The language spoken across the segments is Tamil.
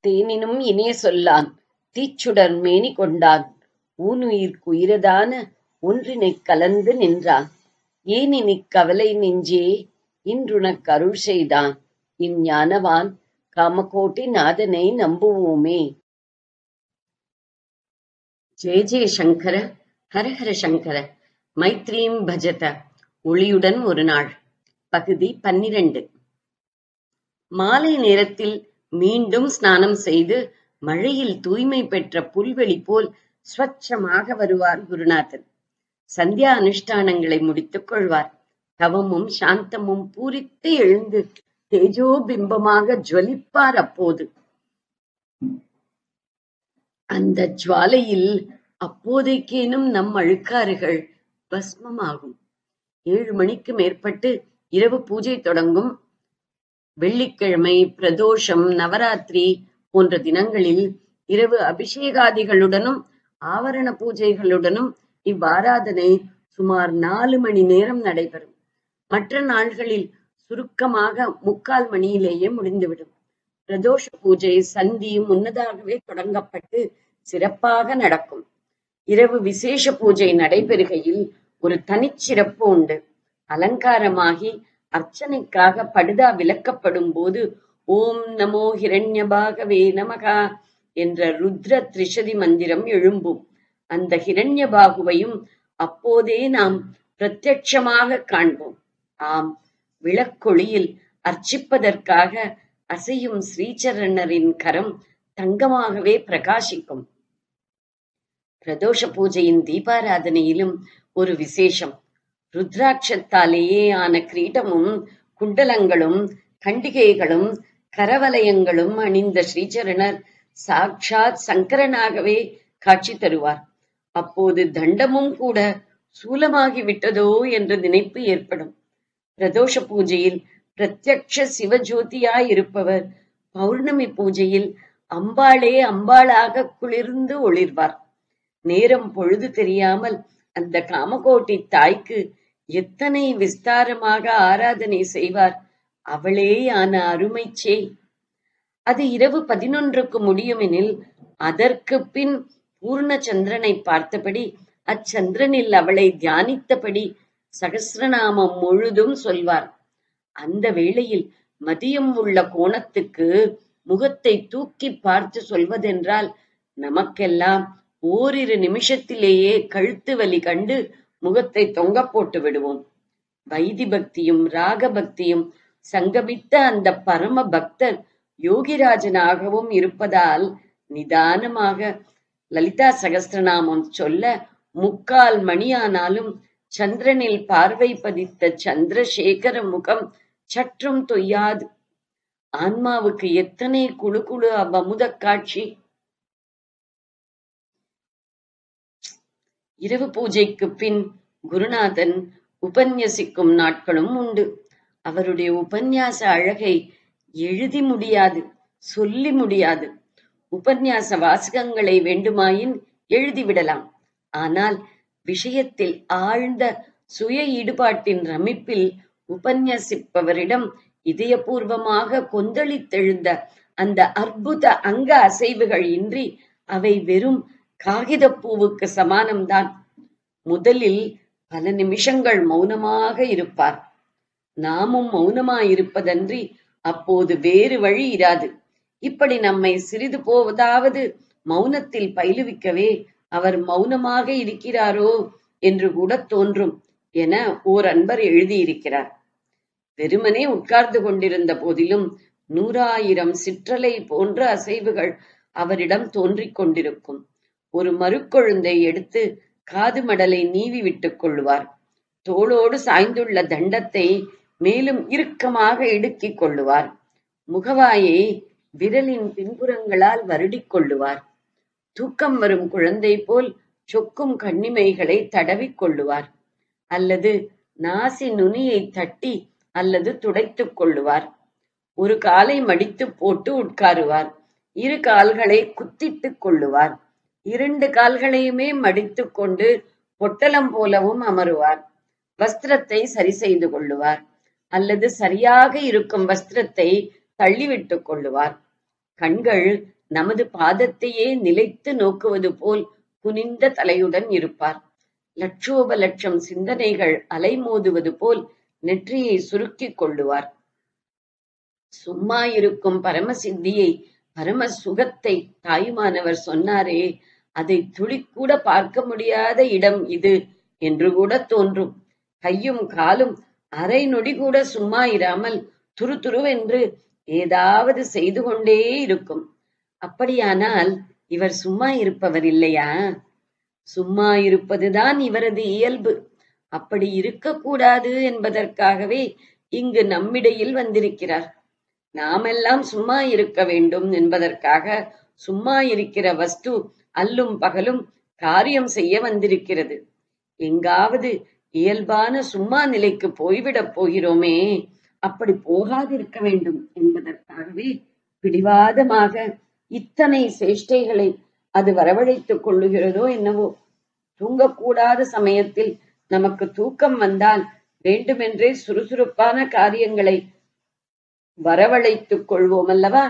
தேனினும் இனிய சொல்லான் தீச்சுடர் மேனி கொண்டான் ஊனுயிர்க்கு உயிரதான ஒன்றினைக் கலந்து நின்றான் ஏனினிக் கவலை நெஞ்சே இன்றுனக்கு அருள் செய்தான் இஞ்ஞானவான் காமகோட்டி நாதனை நம்புவோமே ஜெய ஜெய சங்கர ஹரஹர சங்கர மைத்ரீம் பஜத ஒளியுடன் ஒரு நாள் பகுதி பன்னிரண்டு மாலை நேரத்தில் மீண்டும் ஸ்நானம் செய்து மழையில் தூய்மை பெற்ற புல்வெளி போல் ஸ்வச்சமாக வருவார் குருநாதன் சந்தியா அனுஷ்டானங்களை முடித்துக் கொள்வார் தவமும் சாந்தமும் பூரித்து எழுந்து தேஜோ பிம்பமாக ஜுவலிப்பார் அப்போது அந்த ஜுவாலையில் அப்போதைக்கேனும் நம் அழுக்காறுகள் பஸ்மமாகும் ஏழு மணிக்கு மேற்பட்டு இரவு பூஜை தொடங்கும் வெள்ளிக்கிழமை பிரதோஷம் நவராத்திரி போன்ற தினங்களில் இரவு அபிஷேகாதிகளுடனும் ஆவரண பூஜைகளுடனும் இவ்வாராதனை சுமார் நாலு மணி நேரம் நடைபெறும் மற்ற நாள்களில் சுருக்கமாக முக்கால் மணியிலேயே முடிந்துவிடும் பிரதோஷ பூஜை சந்தி முன்னதாகவே தொடங்கப்பட்டு சிறப்பாக நடக்கும் இரவு விசேஷ பூஜை நடைபெறுகையில் ஒரு தனிச்சிறப்பு உண்டு அலங்காரமாகி அர்ச்சனைக்காக படுதா விளக்கப்படும் போது ஓம் நமோ ஹிரண்யபாகவே நமகா என்ற ருத்ர திரிஷதி மந்திரம் எழும்பும் அந்த ஹிரண்யபாகுவையும் அப்போதே நாம் பிரத்யட்சமாக காண்போம் ஆம் விளக்கொளியில் அர்ச்சிப்பதற்காக அசையும் ஸ்ரீசரணரின் கரம் தங்கமாகவே பிரகாசிக்கும் பிரதோஷ பூஜையின் தீபாராதனையிலும் ஒரு விசேஷம் ருத்ராட்சத்தாலேயே ஆன கிரீடமும் குண்டலங்களும் கண்டிகைகளும் கரவலயங்களும் அணிந்த ஸ்ரீசரணர் சாக்ஷாத் சங்கரனாகவே காட்சி தருவார் அப்போது தண்டமும் கூட சூலமாகி விட்டதோ என்ற நினைப்பு ஏற்படும் பிரதோஷ பூஜையில் பிரத்யக்ஷ சிவஜோதியாய் இருப்பவர் பௌர்ணமி பூஜையில் அம்பாளே அம்பாளாக குளிர்ந்து ஒளிர்வார் நேரம் பொழுது தெரியாமல் அந்த காமகோட்டி தாய்க்கு எத்தனை விஸ்தாரமாக ஆராதனை செய்வார் அவளேயான அருமைச்சே அது இரவு பதினொன்றுக்கு முடியுமெனில் அதற்கு பின் பூர்ண சந்திரனை பார்த்தபடி அச்சந்திரனில் அவளை தியானித்தபடி சகசிரநாமம் முழுதும் சொல்வார் அந்த வேளையில் மதியம் உள்ள கோணத்துக்கு முகத்தை தூக்கி பார்த்து சொல்வதென்றால் நமக்கெல்லாம் ஓரிரு நிமிஷத்திலேயே கழுத்து வலி கண்டு முகத்தை தொங்க போட்டு விடுவோம் வைதி பக்தியும் ராக பக்தியும் சங்கமித்த அந்த பரம பக்தர் யோகிராஜனாகவும் இருப்பதால் நிதானமாக லலிதா சகஸ்திரநாமம் சொல்ல முக்கால் மணியானாலும் சந்திரனில் பார்வை பதித்த சந்திரசேகர முகம் சற்றும் தொய்யாது ஆன்மாவுக்கு எத்தனை குழு குழு அவ்வமுத காட்சி இரவு பூஜைக்கு பின் குருநாதன் உபன்யசிக்கும் நாட்களும் உண்டு அவருடைய உபன்யாச அழகை எழுதி முடியாது சொல்லி முடியாது உபன்யாச வாசகங்களை வேண்டுமாயின் எழுதிவிடலாம் ஆனால் விஷயத்தில் ஆழ்ந்த சுய ஈடுபாட்டின் ரமிப்பில் உபன்யசிப்பவரிடம் இதயபூர்வமாக கொந்தளித்தெழுந்த அந்த அற்புத அங்க அசைவுகள் இன்றி அவை வெறும் காகிதப்பூவுக்கு சமானம்தான் முதலில் பல நிமிஷங்கள் மௌனமாக இருப்பார் நாமும் மௌனமாயிருப்பதன்றி அப்போது வேறு வழி இராது இப்படி நம்மை சிறிது போவதாவது மௌனத்தில் பயிலுவிக்கவே அவர் மௌனமாக இருக்கிறாரோ என்று கூட தோன்றும் என ஓர் அன்பர் எழுதியிருக்கிறார் வெறுமனே உட்கார்ந்து கொண்டிருந்த போதிலும் நூறாயிரம் சிற்றலை போன்ற அசைவுகள் அவரிடம் தோன்றிக் கொண்டிருக்கும் ஒரு மறுக்கொழுந்தை எடுத்து காது மடலை நீவி விட்டுக் கொள்ளுவார் தோளோடு சாய்ந்துள்ள தண்டத்தை மேலும் இறுக்கமாக இடுக்கிக் கொள்ளுவார் முகவாயை விரலின் பின்புறங்களால் வருடிக் கொள்ளுவார் தூக்கம் வரும் குழந்தை போல் சொக்கும் கண்ணிமைகளை தடவிக் கொள்ளுவார் அல்லது நாசி நுனியை தட்டி அல்லது துடைத்துக் கொள்ளுவார் ஒரு காலை மடித்து போட்டு உட்காருவார் இரு கால்களை குத்திட்டுக் கொள்ளுவார் இரண்டு கால்களையுமே மடித்துக் கொண்டு பொட்டலம் போலவும் அமருவார் வஸ்திரத்தை சரி செய்து கொள்ளுவார் அல்லது சரியாக இருக்கும் வஸ்திரத்தை தள்ளிவிட்டுக் கொள்ளுவார் கண்கள் நமது பாதத்தையே நிலைத்து நோக்குவது போல் குனிந்த தலையுடன் இருப்பார் லட்சோப லட்சம் சிந்தனைகள் அலைமோதுவது போல் நெற்றியை சுருக்கிக் கொள்ளுவார் சும்மா இருக்கும் பரமசித்தியை பரம சுகத்தை தாயுமானவர் சொன்னாரே அதை துளிக்கூட பார்க்க முடியாத இடம் இது என்று கூட தோன்றும் கையும் காலும் அரை நொடி கூட சும்மா இராமல் துருதுருவென்று ஏதாவது செய்து கொண்டே இருக்கும் அப்படியானால் இவர் சும்மா இருப்பவர் இல்லையா சும்மா இருப்பதுதான் இவரது இயல்பு அப்படி இருக்கக்கூடாது என்பதற்காகவே இங்கு நம்மிடையில் வந்திருக்கிறார் நாமெல்லாம் சும்மா இருக்க வேண்டும் என்பதற்காக சும்மா இருக்கிற வஸ்து அல்லும் பகலும் காரியம் செய்ய வந்திருக்கிறது எங்காவது இயல்பான சும்மா நிலைக்கு போய்விடப் போகிறோமே அப்படி போகாதிருக்க வேண்டும் என்பதற்காகவே பிடிவாதமாக இத்தனை சேஷ்டைகளை அது வரவழைத்துக் கொள்ளுகிறதோ என்னவோ தூங்கக்கூடாத சமயத்தில் நமக்கு தூக்கம் வந்தால் வேண்டுமென்றே சுறுசுறுப்பான காரியங்களை வரவழைத்துக் கொள்வோம் அல்லவா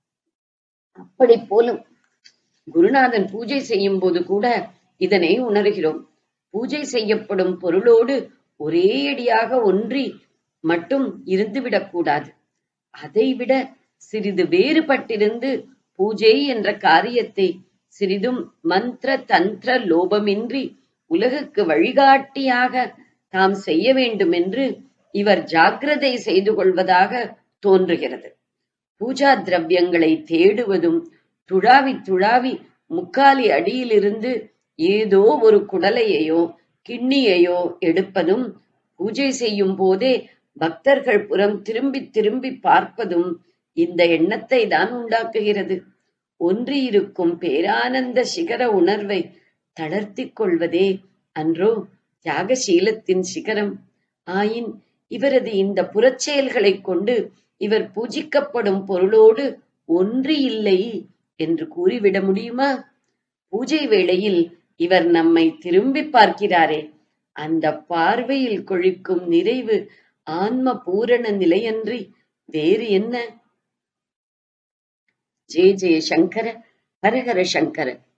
அப்படி போலும் குருநாதன் பூஜை செய்யும் போது கூட இதனை உணர்கிறோம் பூஜை செய்யப்படும் பொருளோடு ஒரே அடியாக ஒன்றி மட்டும் இருந்துவிடக்கூடாது அதைவிட சிறிது வேறுபட்டிருந்து பூஜை என்ற காரியத்தை சிறிதும் மந்திர தந்திர லோபமின்றி உலகுக்கு வழிகாட்டியாக தாம் செய்ய வேண்டும் என்று இவர் ஜாக்கிரதை செய்து கொள்வதாக தோன்றுகிறது பூஜா திரவியங்களை தேடுவதும் துழாவி துழாவி முக்காலி அடியிலிருந்து ஏதோ ஒரு குடலையையோ கிண்ணியையோ எடுப்பதும் பூஜை செய்யும் போதே பக்தர்கள் புறம் திரும்பி திரும்பி பார்ப்பதும் இந்த எண்ணத்தை தான் உண்டாக்குகிறது ஒன்றியிருக்கும் பேரானந்த சிகர உணர்வை தளர்த்திக் கொள்வதே அன்றோ தியாகசீலத்தின் சிகரம் ஆயின் இவரது இந்த புறச்செயல்களைக் கொண்டு இவர் பூஜிக்கப்படும் பொருளோடு ஒன்று இல்லை என்று கூறிவிட முடியுமா பூஜை வேளையில் இவர் நம்மை திரும்பி பார்க்கிறாரே அந்த பார்வையில் கொழிக்கும் நிறைவு ஆன்ம பூரண நிலையன்றி வேறு என்ன ஜெய ஜெய சங்கர ஹரஹர சங்கர